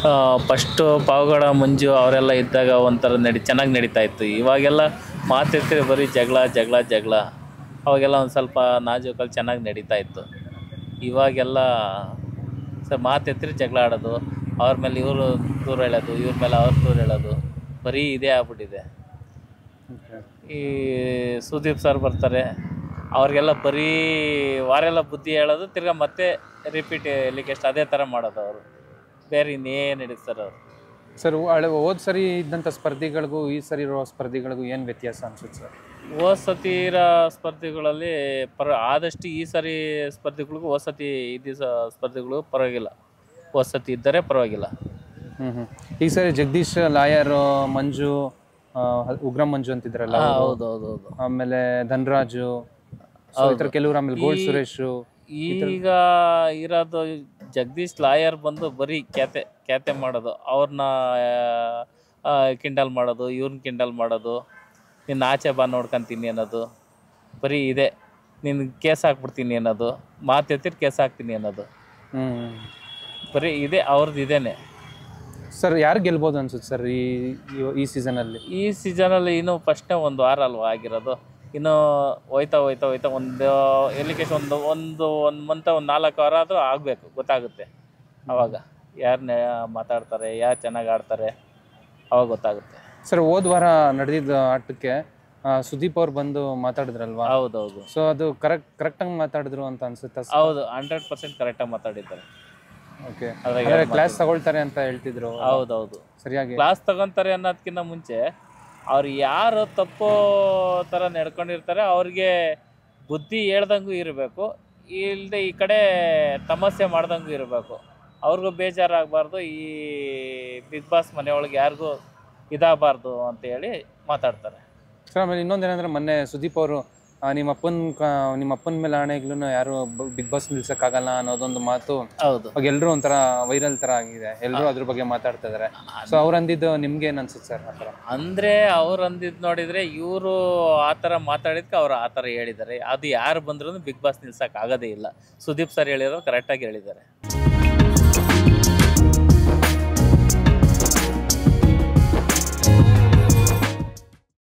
First Pavagada ಮಂಜು ಅವರೆಲ್ಲ ಇದ್ದಾಗ ಒಂಥರ ನಡಿ ಚೆನ್ನಾಗಿ ನಡೀತಾ ಇತ್ತು ಇವಾಗೆಲ್ಲ ಮಾತೆತ್ತಿದ್ರೆ ಬರೀ ಜಗಳ ಜಗಳ ಜಗಳ ಅವಾಗೆಲ್ಲ ಒಂದು ಸ್ವಲ್ಪ ನಾಜೂಕಲ್ಲಿ ಚೆನ್ನಾಗಿ ನಡೀತಾ ಇತ್ತು ಇವಾಗೆಲ್ಲ ಸರ್ ಮಾತೆತ್ತಿದ್ರೆ ಜಗಳ ಆಡೋದು ಅವ್ರ ಮೇಲೆ ಇವರು ದೂರ ಹೇಳೋದು ಇವ್ರ ಮೇಲೆ ಅವ್ರು ದೂರ ಹೇಳೋದು ಬರೀ ಇದೇ ಆಗ್ಬಿಟ್ಟಿದೆ ಈ ಸುದೀಪ್ ಸರ್ ಬರ್ತಾರೆ ಅವ್ರಿಗೆಲ್ಲ ಬರೀ ವಾರೆಲ್ಲ ಬುದ್ಧಿ ಹೇಳೋದು ತಿರ್ಗಾ ಮತ್ತೆ ರಿಪೀಟ್ ಎಲ್ಲಿಗೆಸ್ಟ್ ಅದೇ ಥರ ಮಾಡೋದು ಅವರು ಬೇರೆ ಇನ್ನೇನು ಹಿಡಿಸ್ತಾರೆ ಅವರು ಸರ್ ಹಳೆ ಹೋದ್ ಸರಿ ಇದ್ದಂಥ ಸ್ಪರ್ಧಿಗಳಿಗೂ ಈ ಸರಿ ಇರೋ ಸ್ಪರ್ಧಿಗಳಿಗೂ ಏನು ವ್ಯತ್ಯಾಸ ಅನ್ಸುತ್ತೆ ಸರ್ ಹೋದ ಸತಿ ಇರೋ ಸ್ಪರ್ಧೆಗಳಲ್ಲಿ ಪರ ಆದಷ್ಟು ಈ ಸರಿ ಸ್ಪರ್ಧೆಗಳಿಗೂ ಹೋದ ಸತಿ ಇದ್ದ ಸ- ಸ್ಪರ್ಧೆಗಳು ಪರವಾಗಿಲ್ಲ ಹೋದ ಸತಿ ಇದ್ದರೆ ಪರವಾಗಿಲ್ಲ ಹ್ಮ್ ಹ್ಮ್ ಈ ಸರಿ ಜಗದೀಶ್ ಲಾಯರ್ ಮಂಜು ಆ, ಉಗ್ರಂ ಮಂಜು ಅಂತಿದ್ರಲ್ಲ ಹಾಂ ಅವ್ರು. ಹೌದು ಹೌದು ಹೌದು ಆಮೇಲೆ ಧನರಾಜು ಸೊ ಈ ಥರ ಕೆಲವ್ರು ಆಮೇಲೆ ಗೋಲ್ಡ್ ಈ- ಸುರೇಶು ಈಗ ಇರೋದು ಜಗದೀಶ್ ಲಾಯರ್ ಬಂದು ಬರೀ ಖ್ಯಾತೆ ಖ್ಯಾತೆ ಮಾಡೋದು ಅವ್ರನ್ನ ಕಿಂಡಲ್ ಮಾಡೋದು ಇವ್ರನ್ನ ಕಿಂಡಲ್ ಮಾಡೋದು ನಿನ್ನ ಆಚೆ ಬಾ ನೋಡ್ಕೊಂತೀನಿ ಅನ್ನೋದು ಬರೀ ಇದೆ ನಿನ್ನ ಕೇಸ್ ಹಾಕ್ಬಿಡ್ತೀನಿ ಅನ್ನೋದು ಮಾತೆತ್ತಿರ ಕೇಸ್ ಹಾಕ್ತೀನಿ ಅನ್ನೋದು ಹ್ಮ್ ಬರೀ ಇದೆ ಅವ್ರದ್ದು ಇದೇನೆ ಸರ್ ಯಾರು ಗೆಲ್ಬೋದು ಅನ್ಸುತ್ತೆ ಸರ್ ಈ ಈ- ಈ ಸೀಸನಲ್ಲಿ ಈ ಸೀಸನಲ್ಲಿ ಇನ್ನೂ ಫಸ್ಟ್ನೇ ಒಂದು ವಾರ ಅಲ್ವಾ ಆಗಿರೋದು ಇನ್ನು ಹೋಯ್ತಾ ಹೋಯ್ತಾ ಹೋಯ್ತಾ ಒಂದು ಎಲ್ಲಿಗೆ ಒಂದು ಒಂದು ಒಂದು ಮಂತ ಒಂದು ನಾಲ್ಕು ವಾರ ಆದರೂ ಆಗಬೇಕು ಗೊತ್ತಾಗುತ್ತೆ ಅವಾಗ ಯಾರನ್ನ ಮಾತಾಡ್ತಾರೆ ಯಾರು ಚೆನ್ನಾಗಿ ಆಡ್ತಾರೆ ಅವಾಗ ಗೊತ್ತಾಗುತ್ತೆ ಸರ್ ಹೋದ್ ವಾರ ನಡೆದಿದ್ದ ಆಟಕ್ಕೆ ಆ, ಸುದೀಪ್ ಅವ್ರು ಬಂದು ಮಾತಾಡಿದ್ರಲ್ವಾ ಹೌದೌದು ಸೊ ಅದು ಕರೆಕ್ಟ್ ಕರೆಕ್ಟಾಗಿ ಮಾತಾಡಿದ್ರು ಅಂತ ಅನ್ಸುತ್ತೆ ಹೌದು ಹಂಡ್ರೆಡ್ ಪರ್ಸೆಂಟ್ ಕರೆಕ್ಟಾಗಿ ಮಾತಾಡಿದ್ದಾರೆ ಓಕೆ ಅದ್ರಾಗ ಅಂದ್ರೆ ಯಾರ್ ಕ್ಲಾಸ್ ತಗೊಳ್ತಾರೆ ಅಂತ ಹೇಳ್ತಿದ್ರು ಹೌದೌದು ಸರಿಯಾಗಿ ಕ್ಲಾಸ್ ತಗೊಂತಾರೆ ಅನ್ನೋದಕ್ಕಿಂತ ಮುಂಚೆ ಅವ್ರು ಯಾರು ತಪ್ಪು ಥರ ನಡ್ಕೊಂಡಿರ್ತಾರೆ ಅವ್ರಿಗೆ ಬುದ್ಧಿ ಹೇಳ್ದಂಗೂ ಇರಬೇಕು ಇಲ್ಲದೆ ಈ ಕಡೆ ತಮಾಷೆ ಮಾಡ್ದಂಗೂ ಇರಬೇಕು ಅವ್ರಿಗೂ ಬೇಜಾರಾಗಬಾರ್ದು ಈ ಬಿಗ್ ಬಾಸ್ ಮನೆಯೊಳಗೆ ಯಾರಿಗೂ ಇದಾಗಬಾರ್ದು ಅಂತೇಳಿ ಮಾತಾಡ್ತಾರೆ ಸರ್ ಆಮೇಲೆ ಇನ್ನೊಂದೇನಂದ್ರೆ ಮೊನ್ನೆ ಸುದೀಪ್ ಅವರು ನಿಮ್ಮ ಅಪ್ಪನ ನಿಮ್ಮ ಅಪ್ಪನ ಮೇಲೆ ಆಣೆಗ್ಲೂ ಯಾರು ಬಿಗ್ ಬಾಸ್ ನಿಲ್ಸಕ್ಕಾಗಲ್ಲ ಅನ್ನೋದೊಂದು ಮಾತು ಹೌದು ಅವಾಗ ಎಲ್ಲರೂ ಒಂಥರ ವೈರಲ್ ತರ ಆಗಿದೆ ಎಲ್ಲರೂ ಅದ್ರ ಬಗ್ಗೆ ಮಾತಾಡ್ತಾ ಇದಾರೆ ಸೊ ಅವ್ರು ಅಂದಿದ್ದು ನಿಮ್ಗೆ ಏನ್ ಅನ್ಸುತ್ತೆ ಸರ್ ಆ ಥರ ಅಂದರೆ ಅವ್ರು ಅಂದಿದ್ದು ನೋಡಿದರೆ ಇವರು ಆ ಥರ ಮಾತಾಡಿದ್ಕೆ ಅವ್ರು ಆ ಥರ ಹೇಳಿದ್ದಾರೆ ಅದು ಯಾರು ಬಂದ್ರೂ ಬಿಗ್ ಬಾಸ್ ನಿಲ್ಸಕ್ಕೆ ಆಗೋದೇ ಇಲ್ಲ ಸುದೀಪ್ ಸರ್ ಹೇಳಿರೋ ಕರೆಕ್ಟಾಗಿ ಹೇಳಿದ್ದಾರೆ